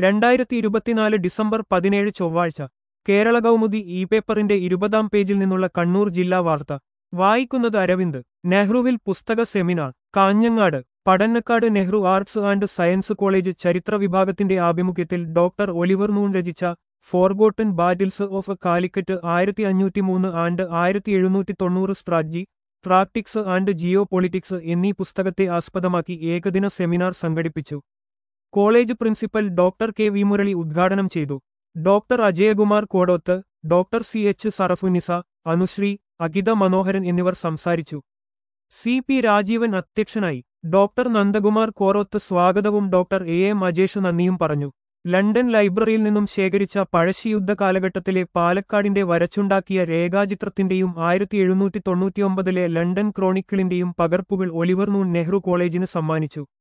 രണ്ടായിരത്തി ഇരുപത്തിനാല് ഡിസംബർ പതിനേഴ് ചൊവ്വാഴ്ച കേരള കൗമുദി ഇ പേപ്പറിന്റെ ഇരുപതാം പേജിൽ നിന്നുള്ള കണ്ണൂർ ജില്ലാ വാർത്ത വായിക്കുന്നത് അരവിന്ദ് നെഹ്റുവിൽ പുസ്തക seminar Kanhangad Padannakkad Nehru arts and science college ചരിത്ര വിഭാഗത്തിന്റെ ആഭിമുഖ്യത്തിൽ ഡോക്ടർ ഒലിവർ നൂൺ രചിച്ച ഫോർഗോട്ടൻ ബാറ്റിൽസ് ഓഫ് കാലിക്കറ്റ് ആയിരത്തി അഞ്ഞൂറ്റി മൂന്ന് ആൻഡ് ആയിരത്തി എഴുന്നൂറ്റി തൊണ്ണൂറ് strategy tactics and geopolitics എന്നീ പുസ്തകത്തെ ആസ്പദമാക്കി ഏകദിന സെമിനാർ സംഘടിപ്പിച്ചു college principal doctor K V Murali ഉദ്ഘാടനം ചെയ്തു doctor Ajayakumar Kodoth doctor C H Sarafunnisa Anusree Agitha Manoharan എന്നിവർ സംസാരിച്ചു സി പി രാജീവൻ അധ്യക്ഷനായി ഡോക്ടർ നന്ദകുമാർ കോറോത്ത് സ്വാഗതവും ഡോക്ടർ എ എം അജേഷ് നന്ദിയും പറഞ്ഞു ലണ്ടൻ ലൈബ്രറിയിൽ നിന്നും ശേഖരിച്ച പഴശ്ശിയുദ്ധ കാലഘട്ടത്തിലെ പാലക്കാടിന്റെ വരച്ചുണ്ടാക്കിയ രേഖാചിത്രത്തിന്റെയും ആയിരത്തി എഴുന്നൂറ്റി തൊണ്ണൂറ്റിയൊമ്പതിലെ ലണ്ടൻ ക്രോണിക്കിളിന്റെയും പകർപ്പുകൾ ഒലിവർ നൂൺ നെഹ്റു കോളേജിന് സമ്മാനിച്ചു